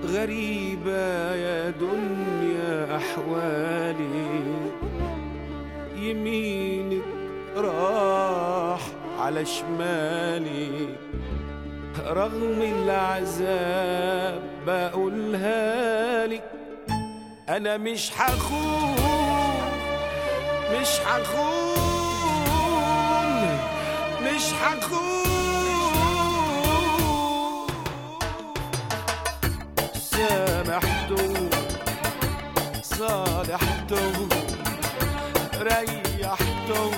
غريبة يا دنيا أحوالي يمينك راح على شمالي رغم العذاب بقولها لك أنا مش حخون مش حخون مش حخون سامحته صالحته ريحته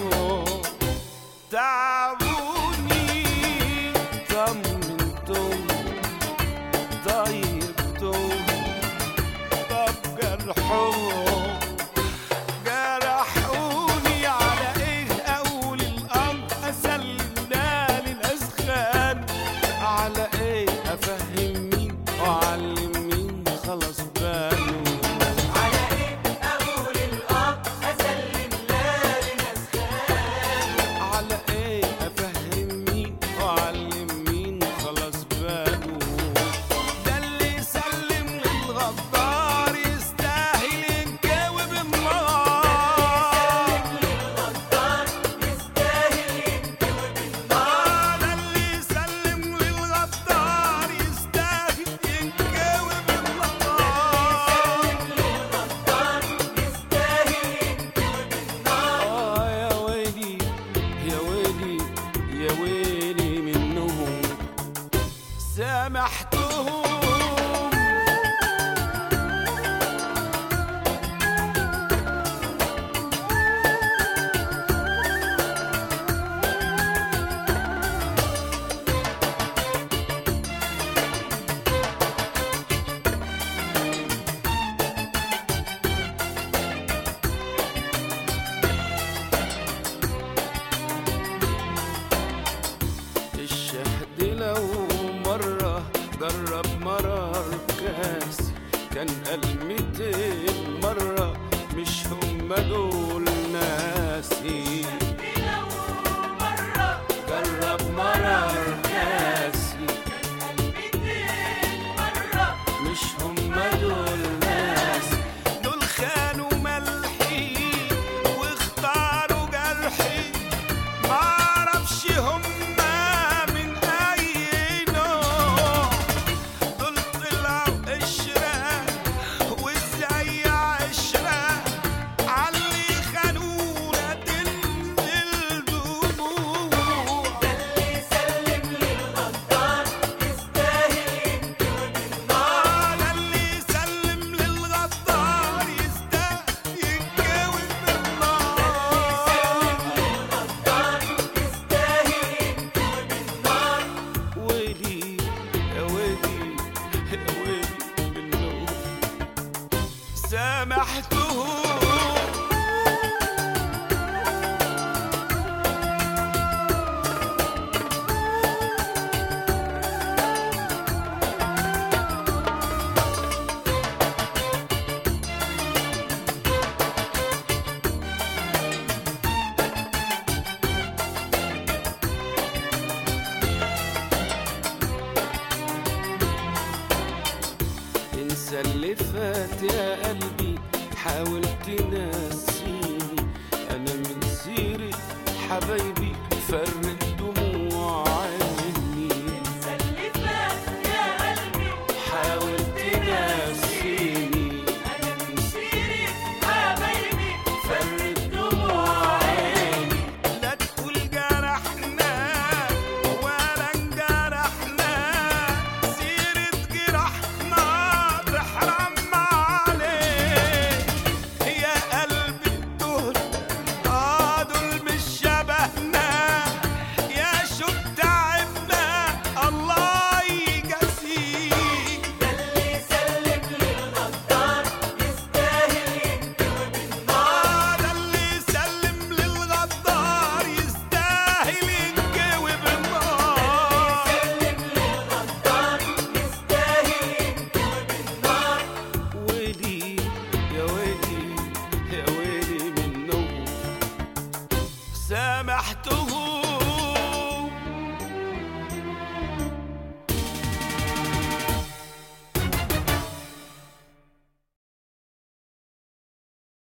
تعبوني طمنته طيبته طب جرحه جرحوني على ايه اول الامر اسلمنا للاسخان على ايه افهم مين واعلم مين خلاص باله على ايه اقول الاب اسلم لا لنسخان على ايه افهم مين واعلم مين خلاص باله ده اللي يسلم للغدار يستاهل ينجاوب النار للغدار يستاهل ينجوب آه ده اللي يسلم للغدار يستاهل ينجاوب النار للغدار يستاهل ينجوب النار آه يا ويلي يا ويلي يا ويلي منهم سامحتهم الشهد لو مرة جرب مرار كاسي كان قال ميتين مرة مش هم دول ناسي لو مرة جرب مرار كاسي ميتين مرة مش هم دول ناسي دول خانوا ملحي واختاروا جرحي معرفش هم من اي نوع دول طلعوا قشرة وازاي عشرة علي خانونا تنزل دموع اللي يسلم للغدار يستاهل ينجوب النار آه ده اللي يسلم للغدار يستاهل يتجاوب بالنار للغدار يستاهل ينجوب النار ويلي يا ويلي يا ويلي منهم سامحتهم انسى اللي فات يا قلبي حاول تنسيني انا من سيرة حبايبي فرت دموع عيني سلفت يا قلبي حاول تنسيني انا من سيرة حبايبي فرت دموع عيني لا تقول جرحنا ولا انجرحنا سيرة جرحنا تحرم عليك يا قلبي دول اه دول مش شبهنا يا شو تعبنا الله يجازيك اللي يسلم للغدار يستاهل ينجوب النار آه ده اللي يسلم للغدار يستاهل ينجوب النار سلم للغدار يستاهل ينجوب النار ويلي يا ويلي يا ويلي منهم سامحتهم